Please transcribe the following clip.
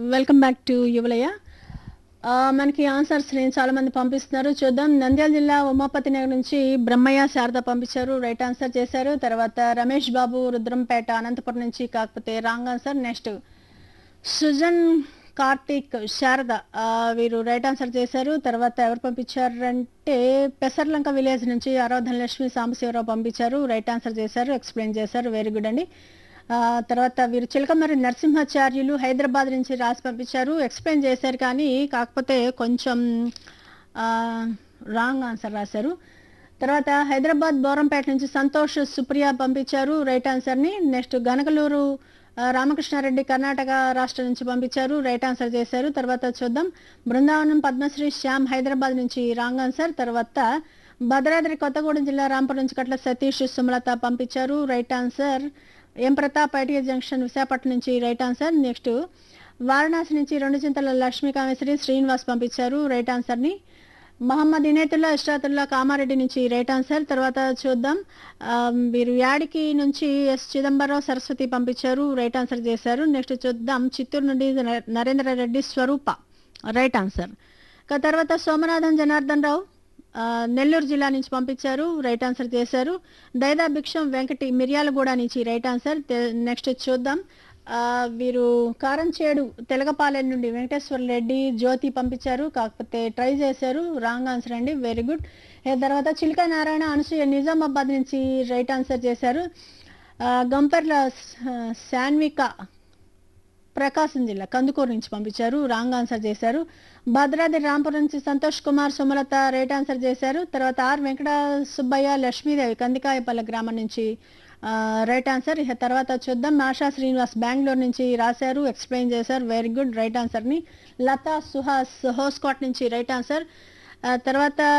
welcome back to యువలయ ఆ, మనకి answers నేను చాలా మంది పంపిస్తున్నారు చూద్దాం నంద్యాల జిల్లా ఉమాపతి నగర్ నుంచి బ్రహ్మయ్య శారద పంపించారు రైట్ ఆన్సర్ చేశారు తర్వాత రమేష్ బాబు రుద్రంపేట అనంతపురం నుంచి కాకపోతే wrong answer next Sujan Karthik Sharada ఆ, వీరు రైట్ ఆన్సర్ చేశారు తర్వాత ఎవరు పంపించారంటే పెసర్లంక విలేజ్ నుంచి ఆరాధన లక్ష్మి సాంబశివరావు పంపించారు రైట్ ఆన్సర్ చేశారు ఎక్స్ప్లెయిన్ చేశారు వెరీ గుడ్ అండి ఆ, తర్వాత వీరు చిలకమర్రి నరసింహాచార్యులు హైదరాబాద్ నుంచి రాసి పంపించారు ఎక్స్ప్లెయిన్ చేశారు కానీ కాకపోతే కొంచెం రాంగ్ ఆన్సర్ రాశారు తర్వాత హైదరాబాద్ బోరంపేట నుంచి సంతోష్ సుప్రియ పంపించారు రైట్ ఆన్సర్ని నెక్స్ట్ గనకలూరు ఆ, రామకృష్ణారెడ్డి కర్ణాటక రాష్ట్రం నుంచి పంపించారు రైట్ ఆన్సర్ చేశారు తర్వాత చూద్దాం బృందావనం పద్మశ్రీ శ్యామ్ హైదరాబాద్ నుంచి రాంగ్ ఆన్సర్ తర్వాత భద్రాద్రి కొత్తగూడెం జిల్లా రాంపురం నుంచి కట్ల సతీష్ సుమలత పంపించారు right answer M Pratap ITI junction Visakhapatnam నుంచి రైట్ ఆన్సర్ నెక్స్ట్ వారణాసి నుంచి రెండు చింతల లక్ష్మీ కామేశ్వరి శ్రీనివాస్ పంపించారు రైట్ ఆన్సర్ని మహమ్మద్ ఇనేతుల్లా ఇష్టాతుల్లా కామారెడ్డి నుంచి రైట్ ఆన్సర్ తర్వాత చూద్దాం ఆ, వీరు యాడికి నుంచి ఎస్ చిదంబరం సరస్వతి పంపించారు రైట్ ఆన్సర్ చేశారు నెక్స్ట్ చూద్దాం చిత్తూరు నుండి న- నరేంద్ర రెడ్డి స్వరూప రైట్ ఆన్సర్ ఇక తర్వాత సోమనాథన్ జనార్దన్ రావు ఆ, నెల్లూరు జిల్లా నుంచి పంపించారు రైట్ ఆన్సర్ చేశారు దైదా భిక్షం వెంకటి మిర్యాలగూడ నుంచి రైట్ ఆన్సర్ తె- నెక్స్ట్ చూద్దాం ఆ, వీరు కారంచేడు తెలగపాలెం నుండి వెంకటేశ్వర రెడ్డి జ్యోతి పంపించారు కాకపోతే ట్రై చేశారు రాంగ్ ఆన్సర్ అండి వెరీ గుడ్ ఏ తర్వాత చిలక నారాయణ అనసూయ నిజామాబాద్ నుంచి రైట్ ఆన్సర్ చేశారు ఆ, గంపర్ల స- శాన్విక ప్రకాశం జిల్లా కందుకూరు నుంచి పంపించారు రాంగ్ ఆన్సర్ చేశారు భద్రాద్రి రాంపురం నుంచి సంతోష్ కుమార్ సుమలత రైట్ ఆన్సర్ చేశారు తర్వాత ఆర్ వెంకట సుబ్బయ్య లక్ష్మీదేవి కందికాయపల్లె గ్రామం నుంచి ఆ, రైట్ ఆన్సర్ ఇక తర్వాత చూద్దాం ఆశా శ్రీనివాస్ బెంగళూరు నుంచి రాశారు ఎక్స్ప్లెయిన్ చేశారు వెరీ గుడ్ రైట్ ఆన్సర్ని లతా సుహాస్ హోస్కోట్ నుంచి రైట్ ఆన్సర్ ఆ, తర్వాత